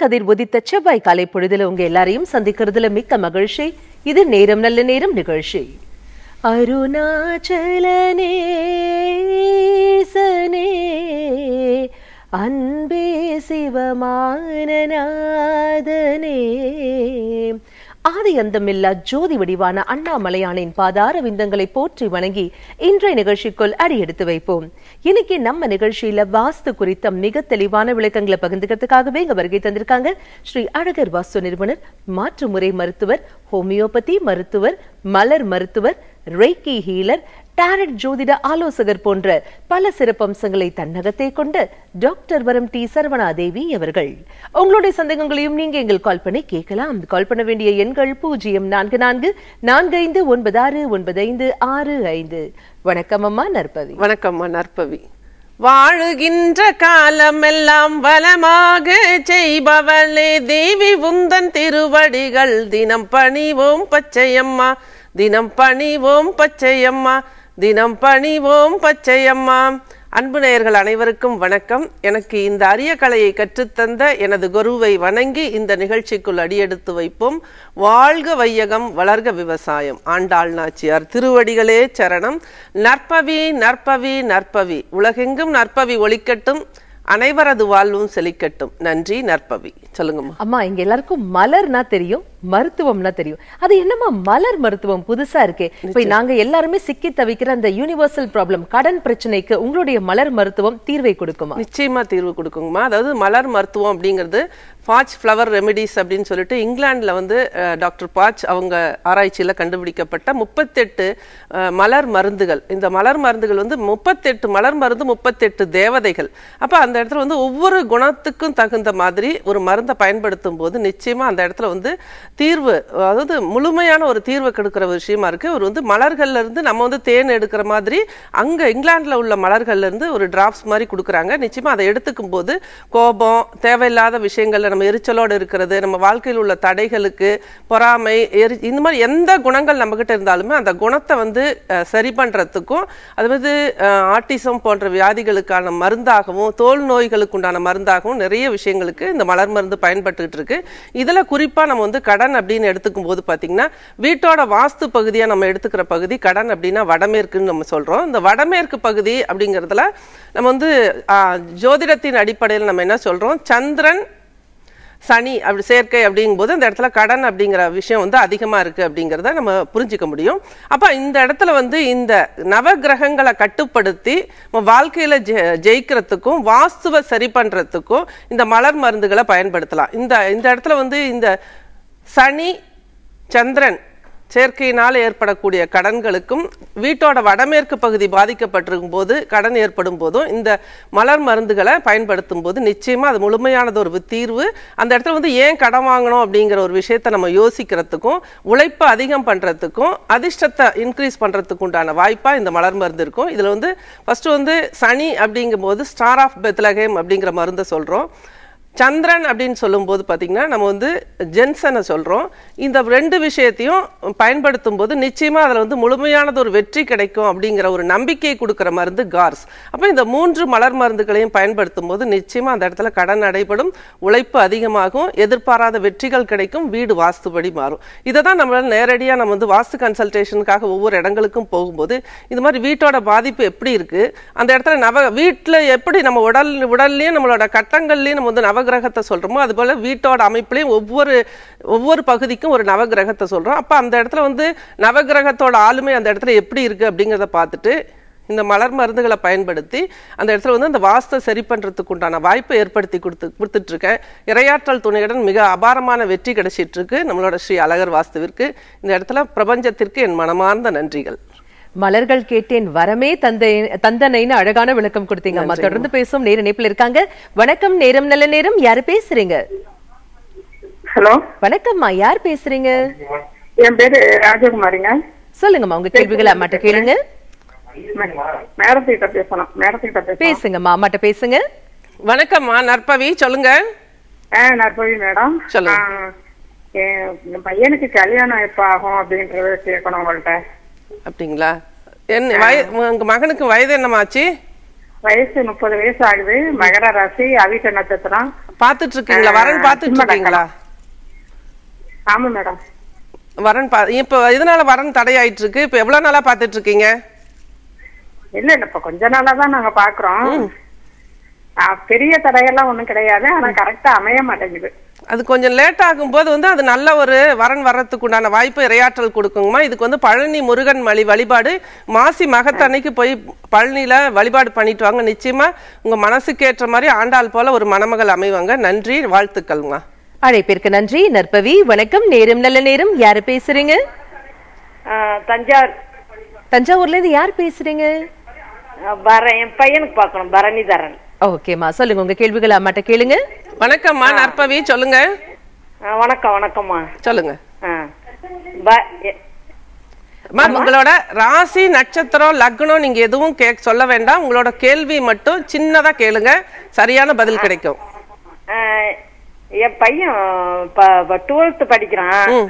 கதிர் உதித்த செவ்வாய் காலை பொழுதுல உங்க எல்லாரையும் சந்திக்கிறதுல மிக்க மகிழ்ச்சி இது நேரம் நல்ல நேரம் நிகழ்ச்சி அருணாச்சலனேசனே அன்பே சிவமானநாதனே ஆதி அந்தமில்லா ஜோதி வடிவான அண்ணாமலையானின் பாதார விந்தங்களை போற்றி வணங்கி இன்றைய நிகழ்ச்சிக்குள் அடி எடுத்து வைப்போம் இன்னைக்கு நம்ம நிகழ்ச்சியில வாஸ்து குறித்த மிக தெளிவான விளக்கங்களை பகிர்ந்துக்கிறதுக்காகவே இங்க வருகை தந்திருக்காங்க ஸ்ரீ அழகர் வாஸ்து நிறுவனர் மாற்று முறை மருத்துவர் ஹோமியோபதி மருத்துவர் மலர் மருத்துவர் ரெய்கி ஹீலர் டாரட் ஜோதிட ஆலோசகர் போன்ற பல சிறப்பம்சங்களை தன்னகத்தை கொண்ட டாக்டர் வரம் டி சரவணாதேவி அவர்கள் உங்களுடைய சந்தேகங்களையும் நீங்க எங்கள் கால் பண்ணி கேட்கலாம் கால் பண்ண வேண்டிய எண்கள் பூஜ்ஜியம் நான்கு நான்கு நான்கு ஐந்து ஒன்பது ஆறு ஒன்பது ஐந்து ஆறு ஐந்து வணக்கம் அம்மா நற்பவி வணக்கம்மா நற்பவி வாழுகின்ற காலமெல்லாம் வளமாக செய்பவளே தேவி உந்தன் திருவடிகள் தினம் பணிவோம் பச்சையம்மா தினம் பணிவோம் பச்சையம்மா தினம் பணிவோம் பச்சையம்மா அன்பு நேயர்கள் அனைவருக்கும் வணக்கம் எனக்கு இந்த அரிய கலையை கற்றுத்தந்த எனது குருவை வணங்கி இந்த நிகழ்ச்சிக்குள் அடியெடுத்து வைப்போம் வாழ்க வையகம் வளர்க விவசாயம் ஆண்டாள் நாச்சியார் திருவடிகளே சரணம் நற்பவி நற்பவி நற்பவி உலகெங்கும் நற்பவி ஒழிக்கட்டும் அனைவரது வாழ்வும் செழிக்கட்டும் நன்றி நற்பவி சொல்லுங்கம்மா அம்மா இங்க எல்லாருக்கும் மலர்னா தெரியும் மருத்துவம்னா தெரியும் அது என்னம்மா மலர் மருத்துவம் புதுசா இருக்கே இப்ப நாங்க எல்லாருமே சிக்கி தவிக்கிற அந்த யூனிவர்சல் ப்ராப்ளம் கடன் பிரச்சனைக்கு உங்களுடைய மலர் மருத்துவம் தீர்வை கொடுக்குமா நிச்சயமா தீர்வு கொடுக்குங்கம்மா அதாவது மலர் மருத்துவம் அப்படிங்கிறது பாச் ஃப்ளவர் ரெமெடிஸ் அப்படின்னு சொல்லிட்டு இங்கிலாந்துல வந்து அஹ், டாக்டர் பாச் அவங்க ஆராய்ச்சியில கண்டுபிடிக்கப்பட்ட முப்பத்தெட்டு அஹ், மலர் மருந்துகள் இந்த மலர் மருந்துகள் வந்து முப்பத்தெட்டு மலர் மருந்து முப்பத்தெட்டு தேவதைகள் அப்ப அந்த இடத்துல வந்து ஒவ்வொரு குணத்துக்கும் தகுந்த மாதிரி ஒரு மருந்தை பயன்படுத்தும் போது நிச்சயமா அந்த இடத்துல வந்து தீர்வு அதாவது முழுமையான ஒரு தீர்வு கொடுக்கிற ஒரு விஷயமா இருக்கு ஒரு வந்து மலர்கள்ல இருந்து நம்ம வந்து தேன் எடுக்கிற மாதிரி அங்க இங்கிலாந்துல உள்ள மலர்கள்ல இருந்து ஒரு டிராப்ஸ் மாதிரி கொடுக்குறாங்க நிச்சயமா அதை எடுத்துக்கும் போது கோபம் தேவையில்லாத விஷயங்கள்ல நம்ம எரிச்சலோடு இருக்கிறது நம்ம வாழ்க்கையில் உள்ள தடைகளுக்கு பொறாமை எரி இந்த மாதிரி எந்த குணங்கள் நம்ம கிட்ட இருந்தாலுமே அந்த குணத்தை வந்து அஹ், சரி பண்றதுக்கும் அது வந்து ஆட்டிசம் போன்ற வியாதிகளுக்கான மருந்தாகவும் தோல் நோய்களுக்கு உண்டான மருந்தாகவும் நிறைய விஷயங்களுக்கு இந்த மலர் மருந்து பயன்பட்டுக்கிட்டு இருக்கு இதுல குறிப்பா நம்ம வந்து கடன் அப்படின்னு எடுத்துக்கும் போது பாத்தீங்கன்னா வீட்டோட வாஸ்து பகுதியா நம்ம எடுத்துக்கிற பகுதி கடன் அப்படின்னா வடமேற்குன்னு நம்ம சொல்றோம் இந்த வடமேற்கு பகுதி அப்படிங்கிறதுல நம்ம வந்து ஆஹ், ஜோதிடத்தின் அடிப்படையில் நம்ம என்ன சொல்றோம் சந்திரன் சனி அப்படி சேர்க்கை அப்படிங்கும்போது அந்த இடத்துல கடன் அப்படிங்கிற விஷயம் வந்து அதிகமா இருக்கு அப்படிங்கிறத நம்ம புரிஞ்சுக்க முடியும் அப்ப இந்த இடத்துல வந்து இந்த நவகிரகங்களை கட்டுப்படுத்தி நம்ம வாழ்க்கையில ஜெ- ஜெயிக்கிறதுக்கும் வாஸ்துவை சரி பண்றதுக்கும் இந்த மலர் மருந்துகளை பயன்படுத்தலாம் இந்த இந்த இடத்துல வந்து இந்த சனி சந்திரன் சேர்க்கையினால் ஏற்படக்கூடிய கடன்களுக்கும் வீட்டோட வடமேற்கு பகுதி பாதிக்கப்பட்டிருக்கும் போது கடன் ஏற்படும் போதும் இந்த மலர் மருந்துகளை பயன்படுத்தும் போது நிச்சயமா அது முழுமையானது ஒரு தீர்வு அந்த இடத்துல வந்து ஏன் கடன் வாங்கணும் அப்படிங்கிற ஒரு விஷயத்த நம்ம யோசிக்கிறதுக்கும் உழைப்பை அதிகம் பண்றதுக்கும் அதிர்ஷ்டத்தை இன்க்ரீஸ் பண்றதுக்கு உண்டான வாய்ப்பா இந்த மலர் மருந்து இருக்கும் இதுல வந்து ஃபர்ஸ்ட் வந்து சனி அப்படிங்கும்போது ஸ்டார் ஆஃப் பெத்லகேம் அப்படிங்கிற மருந்தை சொல்றோம் சந்திரன் அப்படின்னு சொல்லும்போது பார்த்தீங்கன்னா நம்ம வந்து ஜென்சனை சொல்கிறோம் இந்த ரெண்டு விஷயத்தையும் பயன்படுத்தும் போது நிச்சயமாக அதில் வந்து முழுமையானது ஒரு வெற்றி கிடைக்கும் அப்படிங்கிற ஒரு நம்பிக்கை கொடுக்குற மருந்து கார்ஸ் அப்போ இந்த மூன்று மலர் மருந்துகளையும் பயன்படுத்தும் போது நிச்சயமாக அந்த இடத்துல கடன் நடைபெறும் உழைப்பு அதிகமாகும் எதிர்பாராத வெற்றிகள் கிடைக்கும் வீடு வாஸ்துபடி மாறும் இதை தான் நம்மளால நேரடியாக நம்ம வந்து வாஸ்து கன்சல்டேஷனுக்காக ஒவ்வொரு இடங்களுக்கும் போகும்போது இந்த மாதிரி வீட்டோட பாதிப்பு எப்படி இருக்கு அந்த இடத்துல நவ வீட்டில் எப்படி நம்ம உடல் உடல்லையும் நம்மளோட கட்டங்கள்லையும் நம்ம வந்து நவகிரகத்தை சொல்றோமோ அது போல வீட்டோட அமைப்புலையும் ஒவ்வொரு ஒவ்வொரு பகுதிக்கும் ஒரு நவகிரகத்தை சொல்றோம் அப்ப அந்த இடத்துல வந்து நவகிரகத்தோட ஆளுமை அந்த இடத்துல எப்படி இருக்கு அப்படிங்கிறத பார்த்துட்டு இந்த மலர் மருந்துகளை பயன்படுத்தி அந்த இடத்துல வந்து அந்த வாஸ்தை சரி பண்றதுக்கு உண்டான வாய்ப்பை ஏற்படுத்தி கொடுத்து கொடுத்துட்டு இருக்கேன் இரையாற்றல் துணையுடன் மிக அபாரமான வெற்றி கிடைச்சிட்டு இருக்கு நம்மளோட ஸ்ரீ அழகர் வாஸ்துவிற்கு இந்த இடத்துல பிரபஞ்சத்திற்கு என் மனமார்ந்த நன்றிகள் மலர்கள் கேட்டேன் வரமே தந்தை தந்தனைன்னு அழகான விளக்கம் கொடுத்தீங்க அம்மா தொடர்ந்து பேசும் நேர இணைப்புல இருக்காங்க வணக்கம் நேரம் நல்ல நேரம் யாரு பேசுறீங்க ஹலோ வணக்கம்மா யார் பேசுறீங்க என் பேரு ராஜகுமாரிங்க சொல்லுங்கம்மா உங்க கேள்விகளை அம்மாட்ட கேளுங்க மேடத்திட்ட பேசணும் மேடத்திட்ட பேசணும் பேசுங்கம்மா அம்மாட்ட பேசுங்க வணக்கம்மா நற்பவி சொல்லுங்க ஆ நற்பவி மேடம் சொல்லுங்க. ஆ, என் என் பையனுக்கு கல்யாணம் எப்ப ஆகும் அப்படின்றத கேட்கணும் உங்கள்ட்ட அப்படிங்களா என்ன வய உங்க மகனுக்கு வயது என்னமாச்சு வயசு முப்பது வயசு ஆகுது மகர ராசி அவிட்ட நட்சத்திரம் பார்த்துட்டு இருக்கீங்களா வரன் பார்த்துட்டு இருக்கீங்களா ஆமா மேடம் வரன் பா இப்போ எதனால வரன் தடையாயிட்டு இருக்கு இப்போ எவ்வளவு நாளா பார்த்துட்டு இருக்கீங்க இல்ல இல்ல இப்ப கொஞ்ச நாளா தான் நாங்க பாக்குறோம் ஆ, பெரிய தடையெல்லாம் ஒண்ணும் கிடையாது ஆனா கரெக்டா அமைய மாட்டேங்குது அது கொஞ்சம் லேட் ஆகும்போது வந்து அது நல்ல ஒரு வரன் வர்றதுக்கு உண்டான வாய்ப்பு இரையாற்றல் கொடுக்குங்கம்மா இதுக்கு வந்து பழனி முருகன் வழி வழிபாடு மாசி மகத்தன்னைக்கு போய் பழனியில வழிபாடு பண்ணிட்டு வாங்க நிச்சயமா உங்க மனசுக்கு ஏற்ற மாதிரி ஆண்டாள் போல ஒரு மணமகள் அமைவாங்க நன்றி வாழ்த்துக்கள்மா அழைப்பிற்கு நன்றி நற்பவி வணக்கம் நேரம் நல்ல நேரம் யாரு பேசுறீங்க தஞ்சாவூர் தஞ்சாவூர்ல இருந்து யார் பேசுறீங்க பர என் பையனுக்கு பார்க்கணும் பரணிதரன் ஓகேம்மா சொல்லுங்க உங்க கேள்விகள் அம்மாட்ட கேளுங்க வணக்கம்மா நற்பவி சொல்லுங்க ஆ, வணக்கம் வணக்கம்மா சொல்லுங்க ஆ. ப- எ- அம்மா, உங்களோட ராசி நட்சத்திரம் லக்னம் நீங்க எதுவும் கே சொல்ல வேண்டாம் உங்களோட கேள்வி மட்டும் சின்னதா கேளுங்க சரியான பதில் கிடைக்கும் ஆ, என் பையன் டுவெல்த் படிக்கிறான் ம்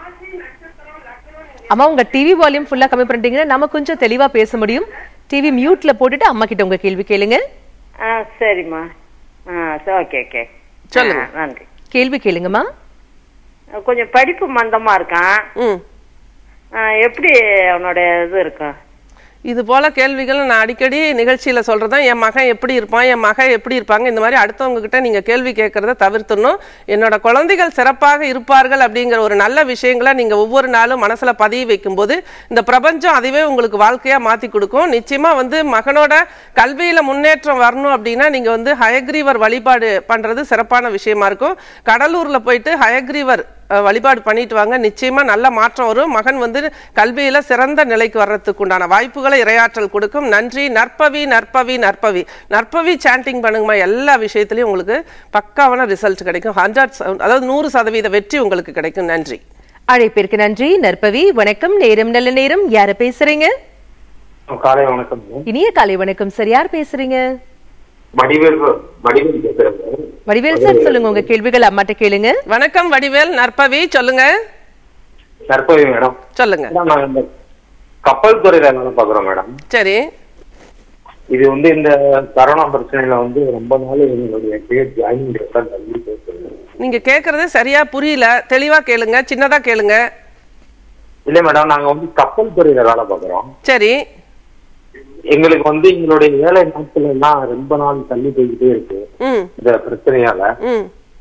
அம்மா உங்க டிவி வால்யூம் ஃபுல்லா கம்மி பண்ணிட்டீங்கன்னா நம்ம கொஞ்சம் தெளிவா பேச முடியும் டிவி மியூட்ல போட்டுட்டு அம்மா கிட்ட உங்க கேள்வி கேளுங்க ஆ சரிம்மா ஆ சரி ஓகே ஓகே சொல்லுங்க. ஆ, நன்றி கேள்வி கேளுங்கம்மா கொஞ்சம் படிப்பு மந்தமா இருக்கான் ம் ஆ, எப்படி அவனோட இது இருக்கும் இது போல கேள்விகள் நான் அடிக்கடி நிகழ்ச்சியில சொல்றதா என் மகன் எப்படி இருப்பான் என் மகன் எப்படி இருப்பாங்க இந்த மாதிரி அடுத்தவங்க கிட்ட நீங்க கேள்வி கேட்கறத தவிர்த்துடணும் என்னோட குழந்தைகள் சிறப்பாக இருப்பார்கள் அப்படிங்கிற ஒரு நல்ல விஷயங்களை நீங்க ஒவ்வொரு நாளும் மனசுல பதிய வைக்கும்போது இந்த பிரபஞ்சம் அதுவே உங்களுக்கு வாழ்க்கையா மாத்தி கொடுக்கும் நிச்சயமா வந்து மகனோட கல்வியில முன்னேற்றம் வரணும் அப்படின்னா நீங்க வந்து ஹயக்ரீவர் வழிபாடு பண்றது சிறப்பான விஷயமா இருக்கும் கடலூர்ல போயிட்டு ஹயக்ரீவர் அஹ், வழிபாடு பண்ணிட்டு வாங்க நிச்சயமா நல்ல மாற்றம் வரும் மகன் வந்து கல்வியில சிறந்த நிலைக்கு வர்றதுக்கு உண்டான வாய்ப்புகளை இரையாற்றல் கொடுக்கும் நன்றி நற்பவி நற்பவி நற்பவி நற்பவி சாண்டிங் பண்ணுங்கம்மா எல்லா விஷயத்துலயும் உங்களுக்கு பக்காவான ரிசல்ட் கிடைக்கும் ஹண்ட்ரட் அதாவது நூறு சதவீத வெற்றி உங்களுக்கு கிடைக்கும் நன்றி அழைப்பிற்கு நன்றி நற்பவி வணக்கம் நேரம் நல்ல நேரம் யாரு பேசுறீங்க காலை வணக்கம் மேம். இனிய காலை வணக்கம் சார் யார் பேசுறீங்க வடிவேல் வடிவேல் பேசுறேன் மேம். வடிவேல் சார் சொல்லுங்க உங்க கேள்விகள் அம்மாட்ட கேளுங்க வணக்கம் வடிவேல் நற்பவி சொல்லுங்க நற்பவி மேடம் சொல்லுங்க மேடம் நாங்க இந்த கப்பல் துறையில வேலை பாக்குறோம் மேடம் சரி இது வந்து இந்த கரோனா பிரச்சனையில வந்து ரொம்ப நாள் எங்களுடைய பேர் ஜாயினிங் ரெக்கார்ட் தள்ளி பேசுறேன் நீங்க கேக்குறது சரியா புரியல தெளிவா கேளுங்க சின்னதா கேளுங்க இல்ல மேடம் நாங்க வந்து கப்பல் துறையில வேலை பாக்குறோம் சரி எங்களுக்கு வந்து எங்களுடைய வேலை நாட்கள் எல்லாம் ரொம்ப நாள் தள்ளி போய்கிட்டே இருக்கு ம் இந்த பிரச்சனையால ம்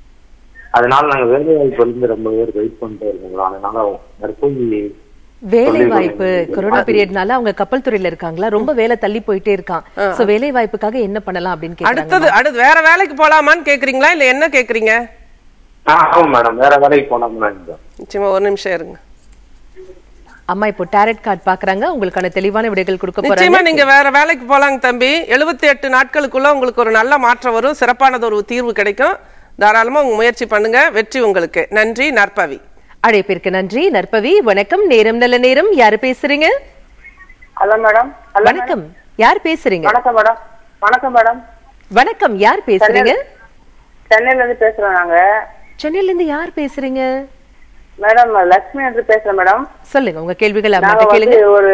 அதனால நாங்க வேலை வாய்ப்பு வந்து ரொம்ப பேர் வெயிட் பண்ணிட்டே இருக்கோங்களா அதனால நற்பவி வேலை சொல்லிக் வாய்ப்பு கொடுங்க. கொரோனா பீரியட்னால அவங்க கப்பல் துறையில இருக்காங்களா ரொம்ப வேலை தள்ளி போயிட்டே இருக்கான் சோ வேலை வாய்ப்புக்காக என்ன பண்ணலாம் அப்படின்னு கேக்குறாங்க அடுத்தது அடுத்து வேற வேலைக்கு போலாமான்னு கேக்குறீங்களா இல்ல என்ன கேக்குறீங்க ஆ ஆமா மேடம் வேற வேலைக்கு போனோம்னா இந்த நிச்சயமா ஒரு நிமிஷம் இருங்க அம்மா இப்போ டேரட் கார்டு பாக்குறாங்க உங்களுக்கான தெளிவான விடைகள் கொடுக்க நிச்சயமா போறாங்க நீங்க வேற வேலைக்கு போலாங்க தம்பி எழுபத்தி எட்டு நாட்களுக்குள்ள உங்களுக்கு ஒரு நல்ல மாற்றம் வரும் சிறப்பானது ஒரு தீர்வு கிடைக்கும் தாராளமா உங்க முயற்சி பண்ணுங்க வெற்றி உங்களுக்கு நன்றி நற்பவி அழைப்பிற்கு நன்றி நற்பவி வணக்கம் நேரம் நல்ல நேரம் யாரு பேசுறீங்க ஹலோ மேடம் ஹலோ வணக்கம் யார் பேசுறீங்க வணக்கம் மேடம் வணக்கம் மேடம் வணக்கம் யார் பேசுறீங்க சென்னையில இருந்து பேசுறோம் நாங்க சென்னையில இருந்து யார் பேசுறீங்க மேடம் லட்சுமி என்று பேசுறேன் மேடம் சொல்லுங்க உங்க கேள்விகள் நாங்க அம்மாட்ட வந்து கேளுங்க ஒரு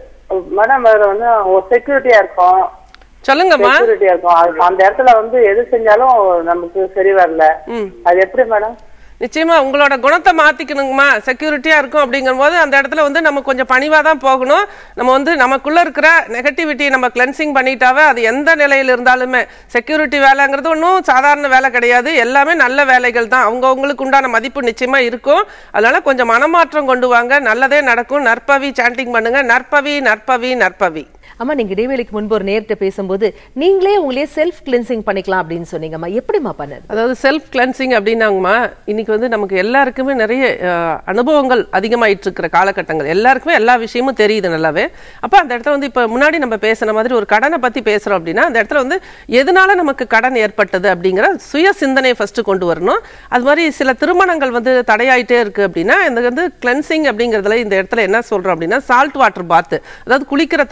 மேடம் அதுல வந்து ஒரு செக்யூரிட்டியா இருக்கோம் சொல்லுங்கம்மா செக்யூரிட்டியா இருக்கோம் அது- அந்த இடத்துல வந்து எது செஞ்சாலும் நமக்கு சரி வரல ம் அது எப்படி மேடம் நிச்சயமா உங்களோட குணத்தை மாத்திக்கணுங்கம்மா செக்யூரிட்டியா இருக்கும் அப்படிங்கும்போது அந்த இடத்துல வந்து நம்ம கொஞ்சம் பணிவா தான் போகணும் நம்ம வந்து நமக்குள்ள இருக்கிற நெகட்டிவிட்டி நம்ம கிளென்சிங் பண்ணிட்டாவே அது எந்த நிலையில இருந்தாலுமே செக்யூரிட்டி வேலைங்கிறது ஒன்றும் சாதாரண வேலை கிடையாது எல்லாமே நல்ல வேலைகள் தான் அவங்கவுங்களுக்கு உண்டான மதிப்பு நிச்சயமா இருக்கும் அதனால கொஞ்சம் மனமாற்றம் கொண்டு வாங்க நல்லதே நடக்கும் நற்பவி சாண்டிங் பண்ணுங்க நற்பவி நற்பவி நற்பவி அம்மா நீங்க இடைவேளைக்கு முன்பு ஒரு நேர்கிட்ட பேசும்போது நீங்களே உங்களையே செல்ஃப் கிளென்சிங் பண்ணிக்கலாம் அப்படின்னு சொன்னீங்கம்மா எப்படிம்மா பண்ணது அதாவது செல்ஃப் கிளென்சிங் அப்படின்னாங்கம்மா இன்னைக்கு வந்து நமக்கு எல்லாருக்குமே நிறைய அஹ், அனுபவங்கள் அதிகமாயிட்டு இருக்கிற காலகட்டங்கள் எல்லாருக்குமே எல்லா விஷயமும் தெரியுது நல்லாவே அப்போ அந்த இடத்துல வந்து இப்போ முன்னாடி நம்ம பேசுன மாதிரி ஒரு கடனை பத்தி பேசுறோம் அப்படின்னா அந்த இடத்துல வந்து எதனால நமக்கு கடன் ஏற்பட்டது அப்படிங்கிற சுய சிந்தனையை ஃபர்ஸ்ட் கொண்டு வரணும் அது மாதிரி சில திருமணங்கள் வந்து தடையாயிட்டே இருக்கு அப்படின்னா இந்த வந்து கிளென்சிங் அப்படிங்கிறதுல இந்த இடத்துல என்ன சொல்றோம் அப்படின்னா சால்ட் வாட்டர் பாத் அதாவது குளிக்கிற தண்ணியில சால்ட்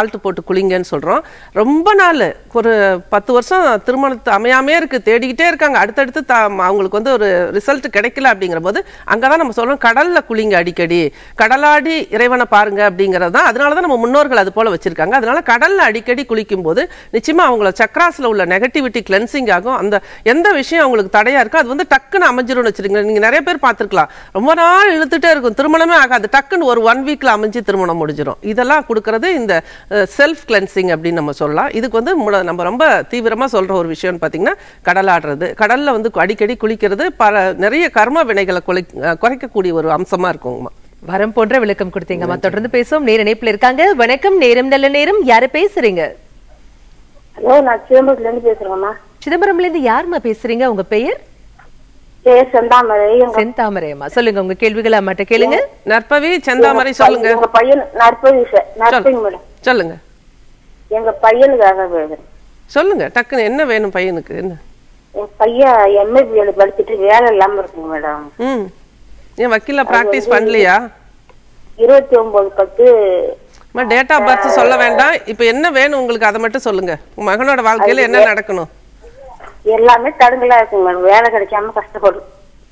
சால்ட் போட்டு குளிங்கன்னு சொல்றோம் ரொம்ப நாள் ஒரு பத்து வருஷம் திருமணத்து அமையாமே இருக்கு தேடிக்கிட்டே இருக்காங்க அடுத்தடுத்து த- அவங்களுக்கு வந்து ஒரு ரிசல்ட் கிடைக்கல அப்படிங்கிற போது அங்கதான் நம்ம சொல்றோம் கடல்ல குளிங்க அடிக்கடி கடலாடி இறைவனை பாருங்க அப்படிங்கிறது தான் அதனால தான் நம்ம முன்னோர்கள் அது போல வச்சிருக்காங்க அதனால கடல்ல அடிக்கடி குளிக்கும் போது நிச்சயமா அவங்கள சக்ராஸ்ல உள்ள நெகட்டிவிட்டி கிளென்சிங் ஆகும் அந்த எந்த விஷயம் அவங்களுக்கு தடையா இருக்கோ அது வந்து டக்குன்னு அமைஞ்சிரும்னு வச்சிருக்கீங்க நீங்க நிறைய பேர் பார்த்திருக்கலாம் ரொம்ப நாள் இழுத்துட்டே இருக்கும் திருமணமே ஆகாது டக்குன்னு ஒரு ஒன் வீக்ல அமைஞ்சு திருமணம் முடிஞ்சிடும் இதெல்லாம் கொடுக்கறது இந்த செல்ஃப் கிளென்சிங் அப்படின்னு நம்ம சொல்லலாம் இதுக்கு வந்து முட- நம்ம ரொம்ப தீவிரமா சொல்ற ஒரு விஷயம்னு பாத்தீங்கன்னா கடலாடுறது கடல்ல வந்து அடிக்கடி குளிக்கிறது பல நிறைய கர்ம வினைகளை குலை அஹ் குறைக்கக்கூடிய ஒரு அம்சமா இருக்குங்கம்மா வரம் போன்ற விளக்கம் கொடுத்தீங்கம்மா தொடர்ந்து பேசுவோம் நேர இணைப்புல இருக்காங்க வணக்கம் நேரம் நல்ல நேரம் யாரு பேசுறீங்க ஹலோ நான் சிதம்பரத்துல இருந்து பேசுறேம்மா சிதம்பரம்ல இருந்து யாரும்மா பேசுறீங்க உங்க பெயர் பேர் செந்தாமரை எங்க செந்தாமரையம்மா சொல்லுங்க உங்க கேள்விகளை அம்மாட்ட கேளுங்க நற்பவி செந்தாமரை சொல்லுங்க எங்க பையன் நற்பதி சார் நற்பதி மேடம் சொல்லுங்க எங்க பையனுக்காக பேசுறேன் சொல்லுங்க டக்குன்னு என்ன வேணும் பையனுக்கு என்ன என் பையன் எம்ஏபிஎல் படிச்சுட்டு வேலை இல்லாம இருக்குங்க மேடம் ம் ஏன் வக்கீல பிராக்டிஸ் பண்ணலையா இருபத்தி ஒன்பது பத்து டேட் ஆஃப் பர்த் சொல்ல வேண்டாம் இப்போ என்ன வேணும் உங்களுக்கு அதை மட்டும் சொல்லுங்க உங்க மகனோட வாழ்க்கையில என்ன நடக்கணும் எல்லாமே தடுங்கலா இருக்குங்க மேடம் வேலை கிடைக்காம கஷ்டப்படும்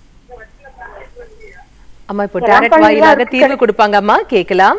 அம்மா இப்போ டேரக்ட் வாயிலாக தீர்வு கொடுப்பாங்க அம்மா கேட்கலாம்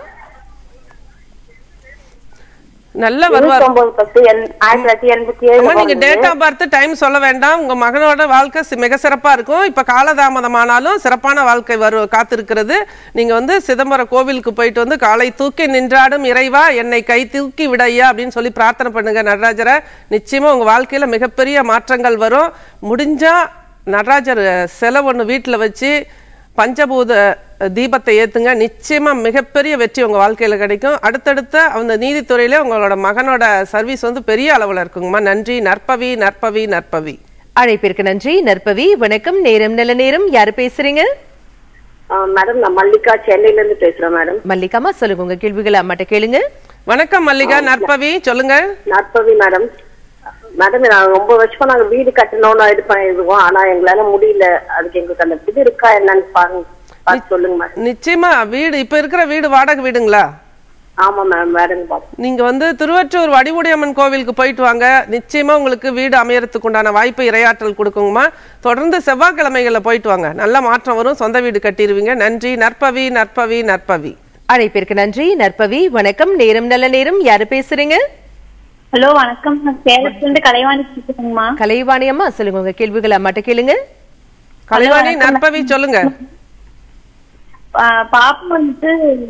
நல்ல வருவார் இருபத்தி ஒன்பது பத்து எண்- ஆயிரத்தி தொள்ளாயிரத்தி எண்பத்தி ஏழு அம்மா நீங்க டேட் ஆஃப் பர்த் டைம் சொல்ல வேண்டாம் உங்க மகனோட வாழ்க்கை சி- மிக சிறப்பா இருக்கும் இப்ப காலதாமதமானாலும் சிறப்பான வாழ்க்கை வரு காத்திருக்கிறது நீங்க வந்து சிதம்பரம் கோவிலுக்கு போயிட்டு வந்து காலை தூக்கி நின்றாடும் இறைவா என்னை கை தூக்கி விடையா அப்படின்னு சொல்லி பிரார்த்தனை பண்ணுங்க நடராஜரை நிச்சயமா உங்க வாழ்க்கையில மிகப்பெரிய மாற்றங்கள் வரும் முடிஞ்சா நடராஜர் செலவு ஒன்று வீட்டில் வச்சு பஞ்சபூத தீபத்தை ஏத்துங்க நிச்சயமா மிகப்பெரிய வெற்றி உங்க வாழ்க்கையில கிடைக்கும் அடுத்தடுத்த அந்த நீதித்துறையில உங்களோட மகனோட சர்வீஸ் வந்து பெரிய அளவுல இருக்குங்கம்மா நன்றி நற்பவி நற்பவி நற்பவி அழைப்பிற்கு நன்றி நற்பவி வணக்கம் நேரம் நல்ல நேரம் யாரு பேசுறீங்க மேடம் நான் மல்லிகா சென்னையில இருந்து பேசுறேன் மேடம் மல்லிகாமா சொல்லுங்க உங்க கேள்விகளை அம்மாட்ட கேளுங்க வணக்கம் மல்லிகா நற்பவி சொல்லுங்க நற்பவி மேடம் மேடம் நான் ரொம்ப வருஷமா நாங்க வீடு கட்டணும்னு இது பண்ணிருக்கோம் ஆனா எங்களால முடியல அதுக்கு எங்களுக்கு அந்த இது இருக்கா என்னன்னு பாருங்க பார்த்து சொல்லுங்க மேடம் நிச்சயமா வீடு இப்ப இருக்கிற வீடு வாடகை வீடுங்களா ஆமா மேம் மேடம் பாத்து நீங்க வந்து திருவற்றூர் வடிவுடையம்மன் கோவிலுக்கு போயிட்டு வாங்க நிச்சயமா உங்களுக்கு வீடு அமையறதுக்கு உண்டான வாய்ப்பு இரையாற்றல் கொடுக்குங்கம்மா தொடர்ந்து செவ்வாய்க்கிழமைகள்ல போயிட்டு வாங்க நல்ல மாற்றம் வரும் சொந்த வீடு கட்டிடுவீங்க நன்றி நற்பவி நற்பவி நற்பவி அழைப்பிற்கு நன்றி நற்பவி வணக்கம் நேரம் நல்ல நேரம் யாரு பேசுறீங்க ஹலோ வணக்கம் நான் சேலத்துல இருந்து கலைவாணி பேசுறேங்கம்மா கலைவாணி அம்மா சொல்லுங்க உங்க கேள்விகளை அம்மாட்ட கேளுங்க கலைவாணி நற்பவி சொல்லுங்க ஆ, பாப்பா வந்துட்டு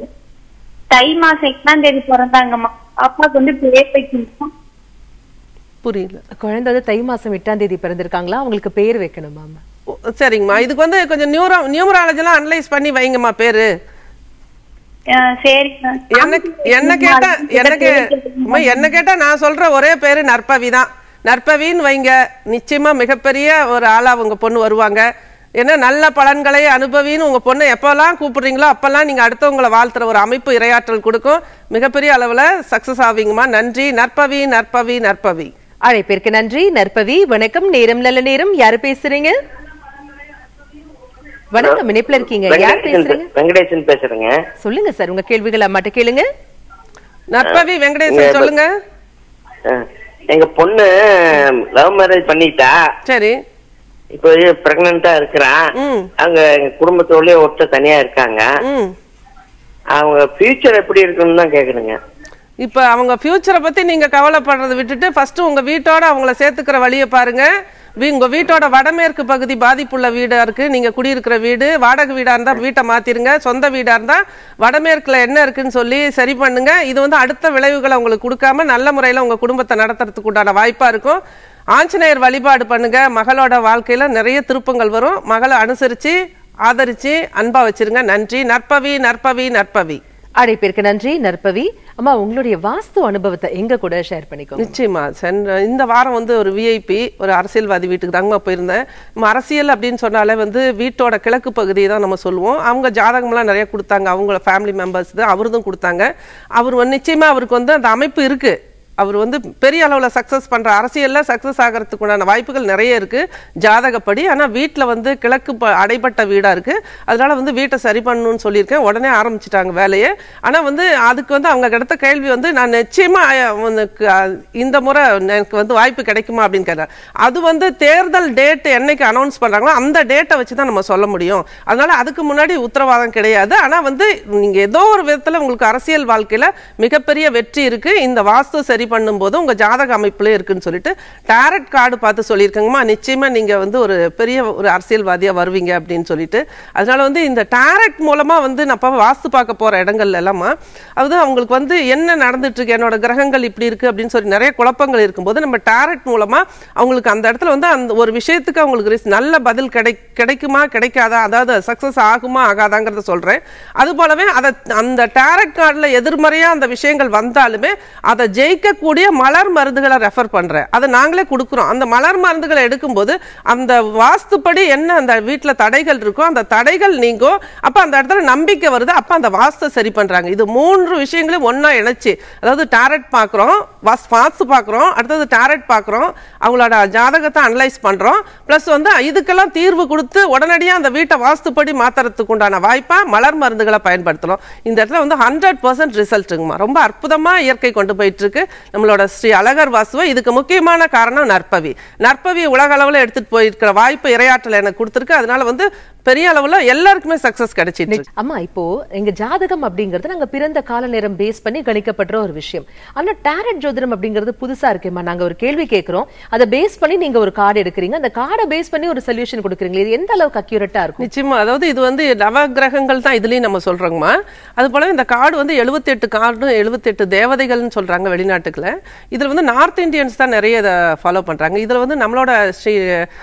தை மாசம் எட்டாம் தேதி பிறந்தாங்கம்மா பாப்பாக்கு வந்து பேர் வைக்கணும் புரியல குழந்தை வந்து தை மாசம் எட்டாம் தேதி பிறந்திருக்காங்களா அவங்களுக்கு பேர் வைக்கணுமா அம்மா ஓ, சரிங்கம்மா இதுக்கு வந்து கொஞ்சம் நியூரோ நியூமராலஜிலாம் அனலைஸ் பண்ணி வைங்கம்மா பேரு ஆ, சரிங்க என்ன என்ன கேட்டா எனக்கு அம்மா, என்ன கேட்டா நான் சொல்ற ஒரே பேரு நற்பவி தான் நற்பவின்னு வைங்க நிச்சயமா மிகப்பெரிய ஒரு ஆளா உங்க பொண்ணு வருவாங்க ஏன்னா நல்ல பலன்களை அனுபவின்னு உங்க பொண்ணை எப்பெல்லாம் கூப்பிடுறீங்களோ அப்பெல்லாம் நீங்க அடுத்தவங்களை வாழ்த்துற ஒரு அமைப்பு இரையாற்றல் கொடுக்கும் மிகப்பெரிய அளவுல சக்சஸ் ஆவீங்கம்மா நன்றி நற்பவி நற்பவி நற்பவி அழைப்பிற்கு நன்றி நற்பவி வணக்கம் நேரம் நல்ல நேரம் யாரு பேசுறீங்க வணக்கம் இணைப்புல இருக்கீங்க யார் வெங்கடேசன் பேசுறீங்க பே- வெங்கடேசன் பேசுறேங்க சொல்லுங்க சார் உங்க கேள்விகளை அம்மாட்ட கேளுங்க நற்பவி வெங்கடேசன் சொல்லுங்க அஹ், எங்க பொண்ணு லவ் மேரேஜ் பண்ணிட்டா சரி இப்போ பிரெக்னண்டா இருக்கிறான் ம். அவங்க எங்க குடும்பத்தோடய ஒருத்தர் தனியா இருக்காங்க ம் அவங்க ஃபியூச்சர் எப்படி இருக்குன்னு தான் கேக்குறேங்க இப்ப அவங்க ஃபியூச்சரை பத்தி நீங்க கவலைப்படுறதை விட்டுட்டு ஃபர்ஸ்ட் உங்க வீட்டோட அவங்கள சேர்த்துக்கிற வழியை பாருங்க வீ- உங்க வீட்டோட வடமேற்கு பகுதி பாதிப்புள்ள வீடா இருக்கு நீங்க குடியிருக்கிற வீடு வாடகை வீடா இருந்தா வீட்டை மாத்திருங்க சொந்த வீடா இருந்தா வடமேற்குல என்ன இருக்குன்னு சொல்லி சரி பண்ணுங்க இது வந்து அடுத்த விளைவுகளை உங்களுக்கு கொடுக்காம நல்ல முறையில உங்க குடும்பத்தை நடத்துறதுக்கு உண்டான வாய்ப்பா இருக்கும் ஆஞ்சநேயர் வழிபாடு பண்ணுங்க மகளோட வாழ்க்கையில நிறைய திருப்பங்கள் வரும் மகளை அனுசரிச்சு ஆதரிச்சு அன்பா வச்சிருங்க நன்றி நற்பவி நற்பவி நற்பவி அழைப்பிற்கு நன்றி நற்பவி அம்மா உங்களுடைய வாஸ்து அனுபவத்தை எங்க கூட ஷேர் பண்ணிக்கோங்க நிச்சயமா சென்ற இந்த வாரம் வந்து ஒரு விஐபி ஒரு அரசியல்வாதி வீட்டுக்கு தாங்கம்மா போயிருந்தேன் நம்ம அரசியல் அப்படின்னு சொன்னாலே வந்து வீட்டோட கிழக்கு பகுதியை தான் நம்ம சொல்லுவோம் அவங்க ஜாதகம்லாம் நிறைய கொடுத்தாங்க அவங்கள ஃபேமிலி மெம்பர்ஸ் தான் அவருதும் கொடுத்தாங்க அவர் வந்து நிச்சயமா அவருக்கு வந்து அந்த அமைப்பு இருக்கு அவர் வந்து பெரிய அளவில் சக்ஸஸ் பண்ணுற அரசியலில் சக்ஸஸ் ஆகிறதுக்கு உண்டான வாய்ப்புகள் நிறைய இருக்குது ஜாதகப்படி ஆனால் வீட்டில் வந்து கிழக்கு ப- அடைபட்ட வீடாக இருக்குது அதனால வந்து வீட்டை சரி பண்ணணும்னு சொல்லியிருக்கேன் உடனே ஆரம்பிச்சிட்டாங்க வேலையை ஆனால் வந்து அதுக்கு வந்து அவங்க கிடைத்த கேள்வி வந்து நான் நிச்சயமாக உனக்கு அஹ், இந்த முறை எனக்கு வந்து வாய்ப்பு கிடைக்குமா அப்படின்னு கேட்டார் அது வந்து தேர்தல் டேட் என்னைக்கு அனௌன்ஸ் பண்ணுறாங்களோ அந்த டேட்டை வச்சு தான் நம்ம சொல்ல முடியும் அதனால அதுக்கு முன்னாடி உத்தரவாதம் கிடையாது ஆனால் வந்து நீங்கள் ஏதோ ஒரு விதத்தில் உங்களுக்கு அரசியல் வாழ்க்கையில் மிகப்பெரிய வெற்றி இருக்கு இந்த வாஸ்து சரி பண்ணும்போது உங்க ஜாதக அமைப்புல இருக்குன்னு சொல்லிட்டு டேரட் கார்டு பார்த்து சொல்லியிருக்கங்கம்மா நிச்சயமா நீங்க வந்து ஒரு பெரிய ஒரு அரசியல்வாதியா வருவீங்க அப்படின்னு சொல்லிட்டு அதனால வந்து இந்த டேரட் மூலமா வந்து நான் இப்ப வாஸ்து பார்க்க போற இடங்கள்ல எல்லாமா அது அவங்களுக்கு வந்து என்ன நடந்துட்டு இருக்கு என்னோட கிரகங்கள் இப்படி இருக்கு அப்படின்னு சொல்லி நிறைய குழப்பங்கள் இருக்கும்போது நம்ம டேரட் மூலமா அவங்களுக்கு அந்த இடத்துல வந்து அந்த ஒரு விஷயத்துக்கு அவங்களுக்கு ரிஸ்- நல்ல பதில் கிடை கிடைக்குமா கிடைக்காதா அதாவது சக்சஸ் ஆகுமா ஆகாதாங்கிறத சொல்றேன் அது போலவே அதை அந்த டேரட் கார்டில் எதிர்மறையா அந்த விஷயங்கள் வந்தாலுமே அதை ஜெயிக்கக்கூடிய மலர் மருந்துகளை ரெஃபர் பண்றேன் அதை நாங்களே கொடுக்குறோம் அந்த மலர் மருந்துகளை எடுக்கும்போது அந்த வாஸ்துப்படி என்ன அந்த வீட்டில் தடைகள் இருக்கோ அந்த தடைகள் நீங்கும் அப்போ அந்த இடத்துல நம்பிக்கை வருது அப்போ அந்த வாஸ்தை சரி பண்றாங்க இது மூன்று விஷயங்களையும் ஒண்ணா இணைச்சு அதாவது டேரட் பார்க்குறோம் வாஸ் வாஸ்து பார்க்குறோம் அடுத்தது டேரட் பார்க்குறோம் அவங்களோட ஜாதகத்தை அனலைஸ் பண்றோம் ப்ளஸ் வந்து இதுக்கெல்லாம் தீர்வு கொடுத்து உடனடியாக அந்த வீட்டை வாஸ்துப்படி மாத்துறதுக்கு உண்டான வாய்ப்பா மலர் மருந்துகளை பயன்படுத்துறோம் இந்த இடத்துல வந்து ஹண்ட்ரட் பர்சன்ட் ரிசல்ட்டுங்கம்மா ரொம்ப அற்புதமா இயற்கை கொண்டு போயிட்டு இருக்கு நம்மளோட ஸ்ரீ அழகர் வாசுவை இதுக்கு முக்கியமான காரணம் நற்பவி நற்பவி உலக அளவில் எடுத்துட்டு போயிருக்கிற வாய்ப்பு இரையாற்றல் எனக்கு கொடுத்துருக்கு அதனால வந்து பெரிய அளவுல எல்லாருக்குமே சக்சஸ் கிடைச்சிட்டு இருக்கு. அம்மா இப்போ எங்க ஜாதகம் அப்படிங்கிறது நாங்க பிறந்த கால நேரம் பேஸ் பண்ணி கணிக்கப்படுற ஒரு விஷயம் ஆனா டேரட் ஜோதிடம் அப்படிங்கிறது புதுசா இருக்கேம்மா நாங்க ஒரு கேள்வி கேட்கிறோம் அதை பேஸ் பண்ணி நீங்க ஒரு கார்டு எடுக்கிறீங்க அந்த கார்டை பேஸ் பண்ணி ஒரு சொல்யூஷன் கொடுக்குறீங்க இது எந்த அளவுக்கு அக்யூரேட்டா இருக்கும் நிச்சயமா அதாவது இது வந்து நவகிரகங்கள் தான் இதுலயும் நம்ம சொல்றோங்கம்மா அது போல இந்த கார்டு வந்து 78 கார்டு 78 தேவதைகள்னு சொல்றாங்க வெளிநாட்டுக்குள்ள இதுல வந்து நார்த் இந்தியன்ஸ் தான் நிறைய இதை ஃபாலோ பண்றாங்க இதுல வந்து நம்மளோட ஸ்ரீ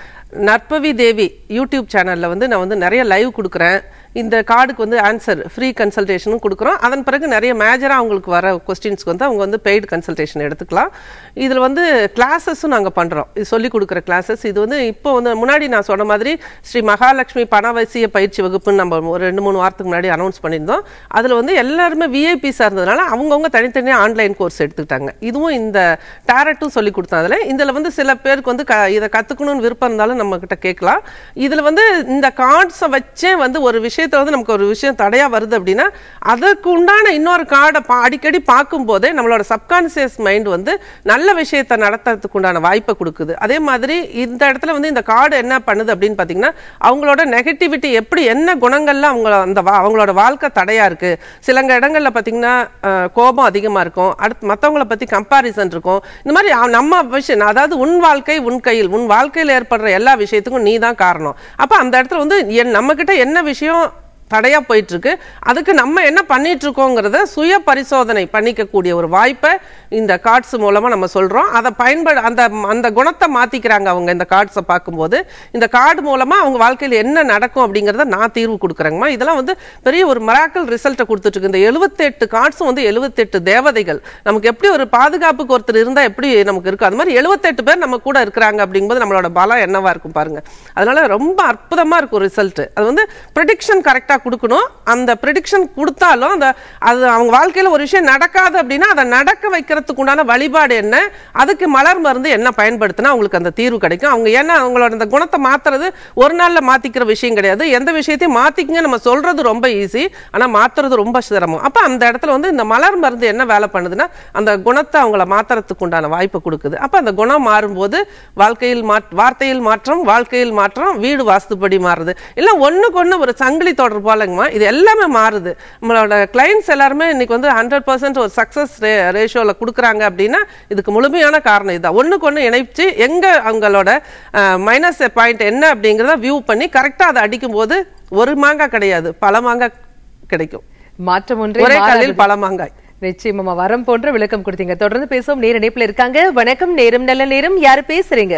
நற்பவி தேவி யூடியூப் சேனல்ல வந்து நான் வந்து நிறைய லைவ் கொடுக்குறேன் இந்த கார்டுக்கு வந்து ஆன்சர் ஃப்ரீ கன்சல்டேஷனும் கொடுக்குறோம் அதன் பிறகு நிறைய மேஜராக அவங்களுக்கு வர கொஸ்டின்ஸ்க்கு வந்து அவங்க வந்து பெய்டு கன்சல்டேஷன் எடுத்துக்கலாம் இதில் வந்து கிளாஸஸும் நாங்கள் பண்ணுறோம் இது சொல்லிக் கொடுக்குற கிளாஸஸ் இது வந்து இப்போ வந்து முன்னாடி நான் சொன்ன மாதிரி ஸ்ரீ மகாலட்சுமி பணவசிய பயிற்சி வகுப்புன்னு நம்ம ஒரு ரெண்டு மூணு வாரத்துக்கு முன்னாடி அனௌன்ஸ் பண்ணியிருந்தோம் அதில் வந்து எல்லாருமே விஐபிஸாக இருந்ததுனால அவங்கவுங்க தனித்தனியாக ஆன்லைன் கோர்ஸ் எடுத்துக்கிட்டாங்க இதுவும் இந்த டேரட்டும் சொல்லி கொடுத்தோம் அதில் இதில் வந்து சில பேருக்கு வந்து க இதை கற்றுக்கணும்னு விருப்பம் இருந்தாலும் நம்ம கிட்ட கேட்கலாம் இதில் வந்து இந்த கார்ட்ஸை வச்சே வந்து ஒரு விஷயத்தை வந்து நமக்கு ஒரு விஷயம் தடையா வருது அப்படின்னா அதற்கு உண்டான இன்னொரு கார்டை பா அடிக்கடி பார்க்கும்போதே நம்மளோட சப்கான்சியஸ் மைண்ட் வந்து நல்ல விஷயத்தை நடத்துறதுக்கு உண்டான வாய்ப்பை கொடுக்குது அதே மாதிரி இந்த இடத்துல வந்து இந்த கார்டு என்ன பண்ணுது அப்படின்னு பார்த்தீங்கன்னா அவங்களோட நெகட்டிவிட்டி எப்படி என்ன குணங்கள்ல அவங்க அந்த வா- அவங்களோட வாழ்க்கை தடையா இருக்கு சிலங்க இடங்கள்ல பார்த்தீங்கன்னா அஹ், கோபம் அதிகமா இருக்கும் அடுத்து மற்றவங்கள பத்தி கம்பாரிசன் இருக்கும் இந்த மாதிரி அவ- நம்ம விஷயம் அதாவது உன் வாழ்க்கை உன் கையில் உன் வாழ்க்கையில் ஏற்படுற எல்லா விஷயத்துக்கும் நீ தான் காரணம் அப்ப அந்த இடத்துல வந்து என் நம்ம கிட்ட என்ன விஷயம் தடையா போயிட்டு இருக்கு அதுக்கு நம்ம என்ன பண்ணிட்டு இருக்கோங்கிறத சுய பரிசோதனை பண்ணிக்கக்கூடிய ஒரு வாய்ப்பை இந்த கார்ட்ஸ் மூலமா நம்ம சொல்றோம் அதை பயன்பட அந்த அந்த குணத்தை மாத்திக்கிறாங்க அவங்க இந்த கார்ட்ஸை பார்க்கும்போது இந்த கார்டு மூலமா அவங்க வாழ்க்கையில் என்ன நடக்கும் அப்படிங்கிறத நான் தீர்வு கொடுக்குறேங்கம்மா இதெல்லாம் வந்து பெரிய ஒரு மராக்கல் ரிசல்ட்டை கொடுத்துட்டு இருக்கு இந்த 78 கார்ட்ஸும் வந்து 78 தேவதைகள் நமக்கு எப்படி ஒரு பாதுகாப்புக்கு ஒருத்தர் இருந்தா எப்படி நமக்கு இருக்கும் அது மாதிரி 78 பேர் நம்ம கூட இருக்கிறாங்க அப்படிங்கும்போது நம்மளோட பலம் என்னவா இருக்கும் பாருங்க அதனால ரொம்ப அற்புதமா இருக்கும் ரிசல்ட் அது வந்து ப்ரிடிக்ஷன் கரெக்டா கொடுக்கணும் அந்த ப்ரிடிக்ஷன் கொடுத்தாலும் அந்த அது அவங்க வாழ்க்கையில ஒரு விஷயம் நடக்காது அப்படின்னா அதை நடக்க வைக்கிறதுக்கு உண்டான வழிபாடு என்ன அதுக்கு மலர் மருந்து என்ன பயன்படுத்தினா அவங்களுக்கு அந்த தீர்வு கிடைக்கும் அவங்க ஏன்னா அவங்களோட அந்த குணத்தை மாத்துறது ஒரு நாள்ல மாத்திக்கிற விஷயம் கிடையாது எந்த விஷயத்தையும் மாத்திக்கங்க நம்ம சொல்றது ரொம்ப ஈஸி ஆனா மாத்துறது ரொம்ப சிரமம் அப்ப அந்த இடத்துல வந்து இந்த மலர் மருந்து என்ன வேலை பண்ணுதுன்னா அந்த குணத்தை அவங்கள மாத்துறதுக்கு உண்டான வாய்ப்பை கொடுக்குது அப்ப அந்த குணம் மாறும்போது வாழ்க்கையில் மாற் வார்த்தையில் மாற்றம் வாழ்க்கையில் மாற்றம் வீடு வாஸ்துப்படி மாறுது இல்ல ஒண்ணுக்கு ஒண்ணு ஒரு சங்கிலி தொடர் போலங்கம்மா இது எல்லாமே மாறுது நம்மளோட கிளைண்ட்ஸ் எல்லாருமே இன்னைக்கு வந்து ஹண்ட்ரட் பர்சன்ட் ஒரு சக்சஸ் ரேஷியோல கொடுக்குறாங்க அப்படின்னா இதுக்கு முழுமையான காரணம் இதுதான் ஒண்ணுக்கு ஒண்ணு இணைச்சு எங்க அவங்களோட மைனஸ் பாயிண்ட் என்ன அப்படிங்கிறத வியூ பண்ணி கரெக்டா அதை அடிக்கும் போது ஒரு மாங்காய் கிடையாது பல மாங்காய் கிடைக்கும் மாற்றம் ஒன்றே ஒரே மாறாதது. கல்லில் பல மாங்காய் நிச்சயமா வரம் போன்ற விளக்கம் கொடுத்தீங்க தொடர்ந்து பேசுவோம் நேர இணைப்புல இருக்காங்க வணக்கம் நேரம் நல்ல நேரம் யாரு பேசுறீங்க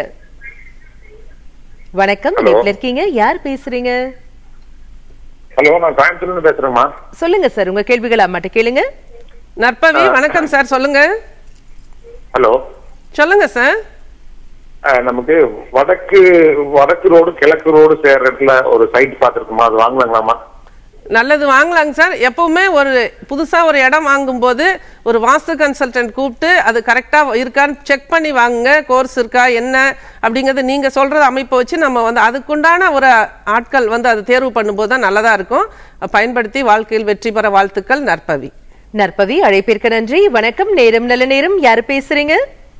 வணக்கம் இணைப்புல இருக்கீங்க யார் பேசுறீங்க ஹலோ நான் கோயம்புத்தூர்ல இருந்து பேசுறேம்மா சொல்லுங்க சார் உங்க கேள்விகள் அம்மாட்ட கேளுங்க நற்பவி வணக்கம் சார் சொல்லுங்க ஹலோ சொல்லுங்க சார் அஹ், நமக்கு வடக்கு வடக்கு ரோடு கிழக்கு ரோடு சேர்ற இடத்துல ஒரு சைட் பார்த்துருக்குமா அது வாங்கலாங்களாமா நல்லது வாங்கலாங்க சார் எப்பவுமே ஒரு புதுசா ஒரு இடம் வாங்கும்போது ஒரு வாஸ்து கன்சல்டன்ட் கூப்பிட்டு அது கரெக்டா இருக்கான்னு செக் பண்ணி வாங்குங்க கோர்ஸ் இருக்கா என்ன அப்படிங்கறது நீங்க சொல்றது அமைப்பை வச்சு நம்ம வந்து அதுக்குண்டான ஒரு ஆட்கள் வந்து அதை தேர்வு பண்ணும்போது தான் நல்லதா இருக்கும் பயன்படுத்தி வாழ்க்கையில் வெற்றி பெற வாழ்த்துக்கள் நற்பவி நற்பவி அழைப்பிற்கு நன்றி வணக்கம் நேரம் நல்ல நேரம் யார் பேசுறீங்க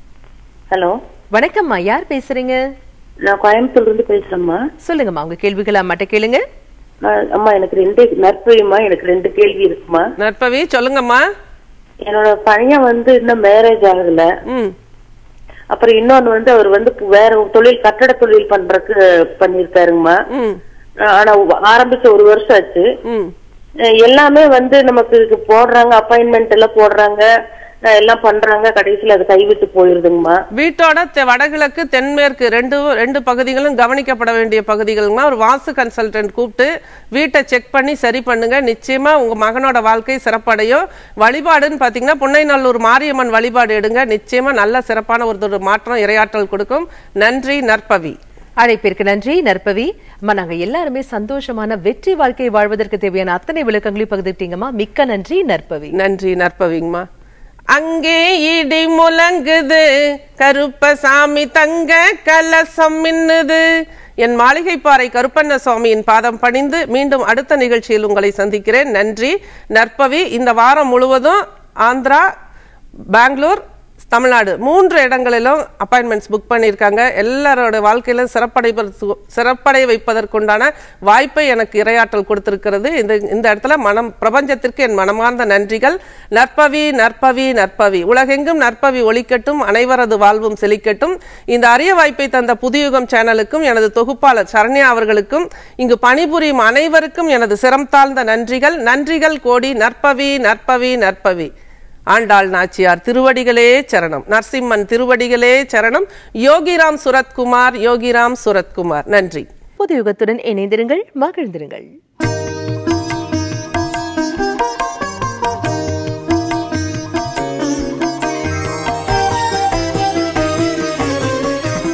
ஹலோ வணக்கம்மா யார் பேசுறீங்க நான் கோயம்புத்தூர்ல இருந்து பேசுறேம்மா சொல்லுங்கம்மா உங்க கேள்விகள் அம்மாட்ட கேளுங்க நான் அம்மா எனக்கு ரெண்டு நற்பவிமா எனக்கு ரெண்டு கேள்வி இருக்குமா நற்பவி சொல்லுங்கம்மா என்னோட பையன் வந்து இன்னும் மேரேஜ் ஆகல ம் அப்புறம் இன்னொன்னு வந்து அவர் வந்து வேற ஒரு தொழில் கட்டட தொழில் பண்றதுக்கு பண்ணிருக்காருங்கம்மா ம் ஆனா ஆரம்பிச்ச ஒரு வருஷம் ஆச்சு ம் அஹ் எல்லாமே வந்து நமக்கு இது போடுறாங்க அப்பாயின்மெண்ட் எல்லாம் போடுறாங்க அஹ் எல்லாம் பண்றாங்க கடைசியில அது கைவிட்டு போயிருதுங்கம்மா வீட்டோட தெ- வடகிழக்கு தென்மேற்கு ரெண்டு ரெண்டு பகுதிகளும் கவனிக்கப்பட வேண்டிய பகுதிகளுமா ஒரு வாஸ்து கன்சல்டன்ட் கூப்பிட்டு வீட்டை செக் பண்ணி சரி பண்ணுங்க நிச்சயமா உங்க மகனோட வாழ்க்கை சிறப்படையும் வழிபாடுன்னு பாத்தீங்கன்னா புன்னைநல்லூர் மாரியம்மன் வழிபாடு எடுங்க நிச்சயமா நல்ல சிறப்பான ஒரு ஒரு மாற்றம் இரையாற்றல் கொடுக்கும் நன்றி நற்பவி அழைப்பிற்கு நன்றி நற்பவி அம்மா நாங்க எல்லாருமே சந்தோஷமான வெற்றி வாழ்க்கை வாழ்வதற்கு தேவையான அத்தனை விளக்கங்களையும் பகிர்ந்துட்டீங்கம்மா மிக்க நன்றி நற்பவி நன்றி நற்பவிங்கம்மா அங்கே இடி முழங்குது கருப்பசாமி தங்க கலசம் மின்னுது என் மாளிகைப்பாறை கருப்பண்ண சுவாமியின் பாதம் பணிந்து மீண்டும் அடுத்த நிகழ்ச்சியில் உங்களை சந்திக்கிறேன் நன்றி நற்பவி இந்த வாரம் முழுவதும் ஆந்திரா பெங்களூர் தமிழ்நாடு மூன்று இடங்களிலும் அப்பாயின்மெண்ட்ஸ் புக் பண்ணியிருக்காங்க எல்லாரோட வாழ்க்கையிலும் சிறப்படைவதற்கு சிறப்படைய வைப்பதற்குண்டான வாய்ப்பை எனக்கு இரையாற்றல் கொடுத்திருக்கிறது இந்த இந்த இடத்துல மனம் பிரபஞ்சத்திற்கு என் மனமார்ந்த நன்றிகள் நற்பவி நற்பவி நற்பவி உலகெங்கும் நற்பவி ஒழிக்கட்டும் அனைவரது வாழ்வும் செழிக்கட்டும் இந்த அரிய வாய்ப்பை தந்த புதியுகம் சேனலுக்கும் எனது தொகுப்பாளர் சரண்யா அவர்களுக்கும் இங்கு பணிபுரியும் அனைவருக்கும் எனது சிரம் தாழ்ந்த நன்றிகள் நன்றிகள் கோடி நற்பவி நற்பவி நற்பவி ஆண்டாள் நாச்சியார் திருவடிகளே சரணம் நரசிம்மன் திருவடிகளே சரணம் யோகிராம் சுரத்குமார் யோகிராம் சுரத்குமார் நன்றி புது யுகத்துடன் இணைந்திருங்கள் மகிழ்ந்திருங்கள்